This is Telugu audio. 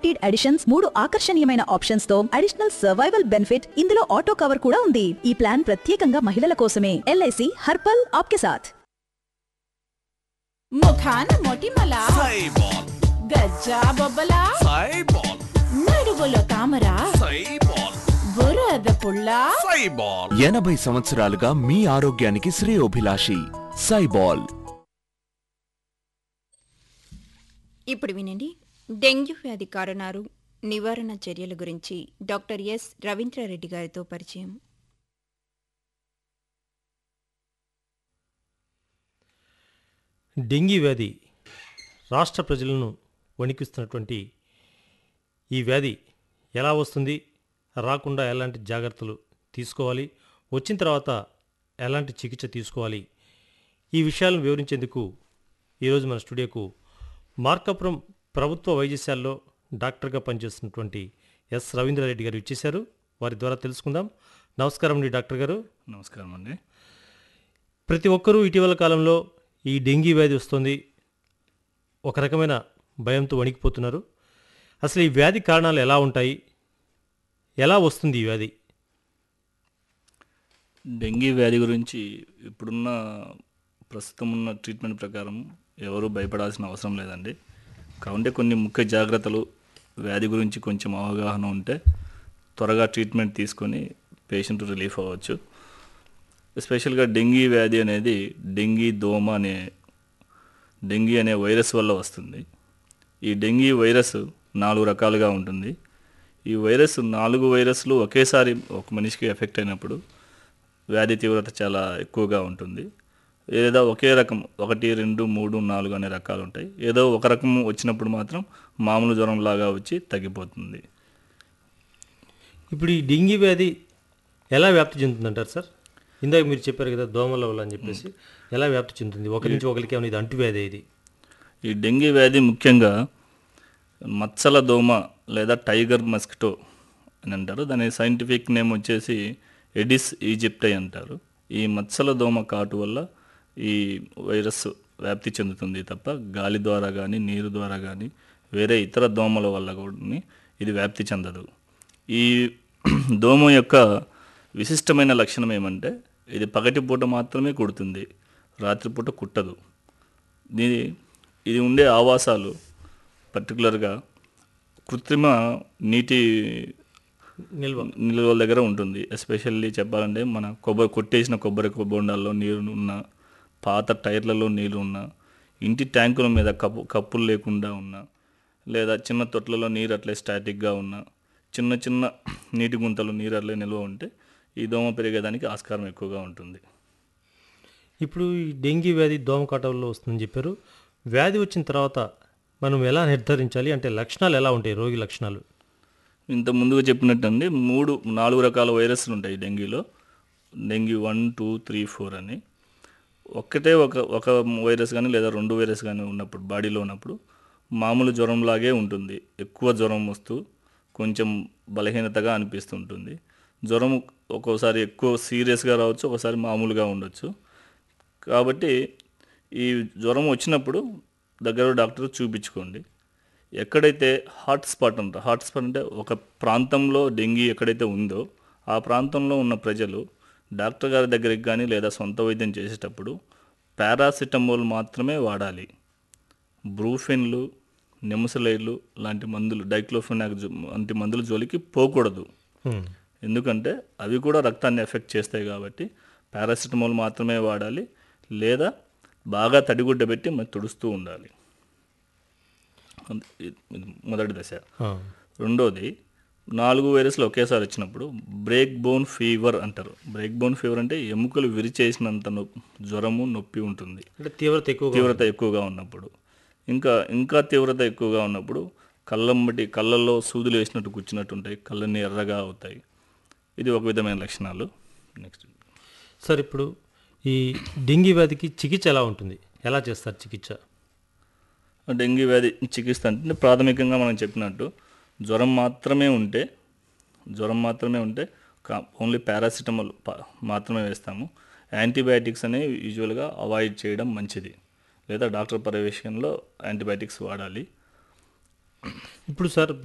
గ్యారంటీడ్ అడిషన్స్ మూడు ఆకర్షణీయమైన ఆప్షన్స్ తో అడిషనల్ సర్వైవల్ బెనిఫిట్ ఇందులో ఆటో కవర్ కూడా ఉంది ఈ ప్లాన్ ప్రత్యేకంగా మహిళల కోసమే ఎల్ఐసి హర్పల్ ఆప్కే సాథ్ ముఖాన మొటిమల సైబాల్ గజ్జా బొబ్బల సైబాల్ నడువులో తామర సైబాల్ బురద పుల్ల సైబాల్ ఎనభై సంవత్సరాలుగా మీ ఆరోగ్యానికి శ్రేయోభిలాషి సైబాల్ ఇప్పుడు వినండి డెంగ్యూ వ్యాధి కారణాలు నివారణ చర్యల గురించి డాక్టర్ ఎస్ రవీంద్రారెడ్డి గారితో పరిచయం డెంగీ వ్యాధి రాష్ట్ర ప్రజలను వణికిస్తున్నటువంటి ఈ వ్యాధి ఎలా వస్తుంది రాకుండా ఎలాంటి జాగ్రత్తలు తీసుకోవాలి వచ్చిన తర్వాత ఎలాంటి చికిత్స తీసుకోవాలి ఈ విషయాలను వివరించేందుకు ఈరోజు మన స్టూడియోకు మార్కాపురం ప్రభుత్వ వైద్యశాలలో డాక్టర్గా పనిచేస్తున్నటువంటి ఎస్ రవీంద్రారెడ్డి గారు ఇచ్చేశారు వారి ద్వారా తెలుసుకుందాం నమస్కారం అండి డాక్టర్ గారు నమస్కారం అండి ప్రతి ఒక్కరూ ఇటీవల కాలంలో ఈ డెంగీ వ్యాధి వస్తుంది ఒక రకమైన భయంతో వణికిపోతున్నారు అసలు ఈ వ్యాధి కారణాలు ఎలా ఉంటాయి ఎలా వస్తుంది ఈ వ్యాధి డెంగీ వ్యాధి గురించి ఇప్పుడున్న ప్రస్తుతం ఉన్న ట్రీట్మెంట్ ప్రకారం ఎవరు భయపడాల్సిన అవసరం లేదండి కావుంటే కొన్ని ముఖ్య జాగ్రత్తలు వ్యాధి గురించి కొంచెం అవగాహన ఉంటే త్వరగా ట్రీట్మెంట్ తీసుకొని పేషెంట్ రిలీఫ్ అవ్వచ్చు ఎస్పెషల్గా డెంగీ వ్యాధి అనేది డెంగీ దోమ అనే డెంగీ అనే వైరస్ వల్ల వస్తుంది ఈ డెంగీ వైరస్ నాలుగు రకాలుగా ఉంటుంది ఈ వైరస్ నాలుగు వైరస్లు ఒకేసారి ఒక మనిషికి ఎఫెక్ట్ అయినప్పుడు వ్యాధి తీవ్రత చాలా ఎక్కువగా ఉంటుంది ఏదో ఒకే రకం ఒకటి రెండు మూడు నాలుగు అనే రకాలు ఉంటాయి ఏదో ఒక రకం వచ్చినప్పుడు మాత్రం మామూలు జ్వరం లాగా వచ్చి తగ్గిపోతుంది ఇప్పుడు ఈ డెంగీ వ్యాధి ఎలా వ్యాప్తి చెందుతుందంటారు సార్ ఇందాక మీరు చెప్పారు కదా దోమల వల్ల అని చెప్పేసి ఎలా వ్యాప్తి చెందుతుంది ఒకరి నుంచి ఒకరికి ఏమైనా ఇది అంటువ్యాధి ఇది ఈ డెంగీ వ్యాధి ముఖ్యంగా మచ్చల దోమ లేదా టైగర్ మస్కిటో అని అంటారు దాని సైంటిఫిక్ నేమ్ వచ్చేసి ఎడిస్ ఈజిప్టై అంటారు ఈ మచ్చల దోమ కాటు వల్ల ఈ వైరస్ వ్యాప్తి చెందుతుంది తప్ప గాలి ద్వారా కానీ నీరు ద్వారా కానీ వేరే ఇతర దోమల వల్ల కూడా ఇది వ్యాప్తి చెందదు ఈ దోమ యొక్క విశిష్టమైన లక్షణం ఏమంటే ఇది పగటిపూట మాత్రమే కుడుతుంది రాత్రిపూట కుట్టదు దీని ఇది ఉండే ఆవాసాలు పర్టికులర్గా కృత్రిమ నీటి నిల్వ నిల్వల దగ్గర ఉంటుంది ఎస్పెషల్లీ చెప్పాలంటే మన కొబ్బరి కొట్టేసిన కొబ్బరి బొండాల్లో నీరు ఉన్న పాత టైర్లలో నీళ్ళు ఉన్న ఇంటి ట్యాంకుల మీద కప్పు కప్పులు లేకుండా ఉన్న లేదా చిన్న తొట్లలో నీరు అట్లే స్టాటిక్గా ఉన్న చిన్న చిన్న నీటి గుంతలు నీరు అట్లే నిల్వ ఉంటే ఈ దోమ పెరిగేదానికి ఆస్కారం ఎక్కువగా ఉంటుంది ఇప్పుడు ఈ డెంగీ వ్యాధి దోమ కాటంలో వస్తుందని చెప్పారు వ్యాధి వచ్చిన తర్వాత మనం ఎలా నిర్ధారించాలి అంటే లక్షణాలు ఎలా ఉంటాయి రోగి లక్షణాలు ఇంత ముందుగా చెప్పినట్టు అండి మూడు నాలుగు రకాల వైరస్లు ఉంటాయి డెంగీలో dengue one two three four అని ఒక్కటే ఒక ఒక వైరస్ కానీ లేదా రెండు వైరస్ కానీ ఉన్నప్పుడు బాడీలో ఉన్నప్పుడు మామూలు జ్వరంలాగే ఉంటుంది ఎక్కువ జ్వరం వస్తూ కొంచెం బలహీనతగా అనిపిస్తుంటుంది జ్వరం ఒక్కోసారి ఎక్కువ సీరియస్గా రావచ్చు ఒకసారి మామూలుగా ఉండొచ్చు కాబట్టి ఈ జ్వరం వచ్చినప్పుడు దగ్గర డాక్టర్ చూపించుకోండి ఎక్కడైతే హాట్ స్పాట్ అంటారు హాట్ స్పాట్ అంటే ఒక ప్రాంతంలో డెంగీ ఎక్కడైతే ఉందో ఆ ప్రాంతంలో ఉన్న ప్రజలు డాక్టర్ గారి దగ్గరికి కానీ లేదా సొంత వైద్యం చేసేటప్పుడు పారాసిటమోల్ మాత్రమే వాడాలి బ్రూఫెన్లు నెమసలైడ్లు లాంటి మందులు డైక్లోఫెనాక్ జో- వంటి మందుల జోలికి పోకూడదు హ్మ్. ఎందుకంటే అవి కూడా రక్తాన్ని ఎఫెక్ట్ చేస్తాయి కాబట్టి పారాసిటమాల్ మాత్రమే వాడాలి లేదా బాగా తడిగుడ్డ పెట్టి మరి తుడుస్తూ ఉండాలి అంత- ఇది- ఇది మొదటి దశ ఆ. రెండోది నాలుగు వైరస్లు ఒకేసారి వచ్చినప్పుడు బ్రేక్ బోన్ ఫీవర్ అంటారు బ్రేక్ బోన్ ఫీవర్ అంటే ఎముకలు విరిచేసినంత నొప్పి జ్వరము నొప్పి ఉంటుంది అంటే తీవ్రత ఎక్కువగా తీవ్రత ఎక్కువగా ఉన్నప్పుడు ఇంకా ఇంకా తీవ్రత ఎక్కువగా ఉన్నప్పుడు కళ్ళం బట్టి కళ్ళల్లో సూదులు వేసినట్టు కూర్చున్నట్టు ఉంటాయి కళ్ళని ఎర్రగా అవుతాయి ఇది ఒక విధమైన లక్షణాలు నెక్స్ట్ సార్ ఇప్పుడు ఈ డెంగీ వ్యాధికి చికిత్స ఎలా ఉంటుంది ఎలా చేస్తారు చికిత్స డెంగీ వ్యాధి చికిత్స అంటే ప్రాథమికంగా మనం చెప్పినట్టు జ్వరం మాత్రమే ఉంటే జ్వరం మాత్రమే ఉంటే కా- ఓన్లీ పారాసిటమాల్ ప- మాత్రమే వేస్తాము యాంటీబయాటిక్స్ అనేవి యూజువల్గా అవాయిడ్ చేయడం మంచిది లేదా డాక్టర్ పర్యవేక్షణలో యాంటీబయాటిక్స్ వాడాలి ఇప్పుడు సార్